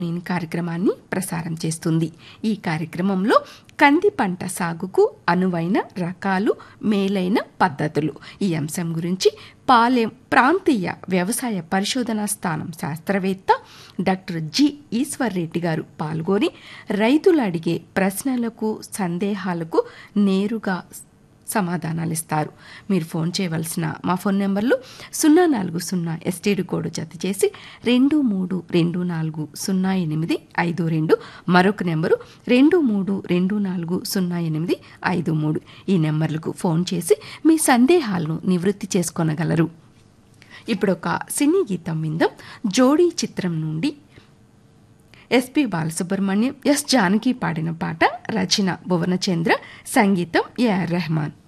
నేను కార్యక్రమాన్ని ప్రసారం చేస్తుంది ఈ కార్యక్రమంలో కంది పంట సాగుకు అనువైన రకాలు మేలైన పద్ధతులు ఈ అంశం గురించి పాలెం ప్రాంతీయ వ్యవసాయ పరిశోధనా స్థానం శాస్త్రవేత్త డాక్టర్ జి ఈశ్వర్ రెడ్డి గారు పాల్గొని రైతులు అడిగే ప్రశ్నలకు సందేహాలకు నేరుగా సమాధానాలు ఇస్తారు మీరు ఫోన్ చేయవలసిన మా ఫోన్ నెంబర్లు సున్నా నాలుగు సున్నా ఎస్టీడీ కోడ్ జత చేసి రెండు మూడు రెండు నాలుగు సున్నా ఎనిమిది ఐదు రెండు మరొక నెంబరు రెండు మూడు రెండు నాలుగు సున్నా ఎనిమిది ఐదు మూడు ఈ నెంబర్లకు ఫోన్ చేసి మీ సందేహాలను నివృత్తి చేసుకొనగలరు ఇప్పుడు ఒక సినీ గీతం విందాం జోడీ చిత్రం నుండి ఎస్పి బాలసుబ్రహ్మణ్యం ఎస్ జానకి పాడిన పాట రచన భువనచంద్ర సంగీతం ఏఆర్ రెహమాన్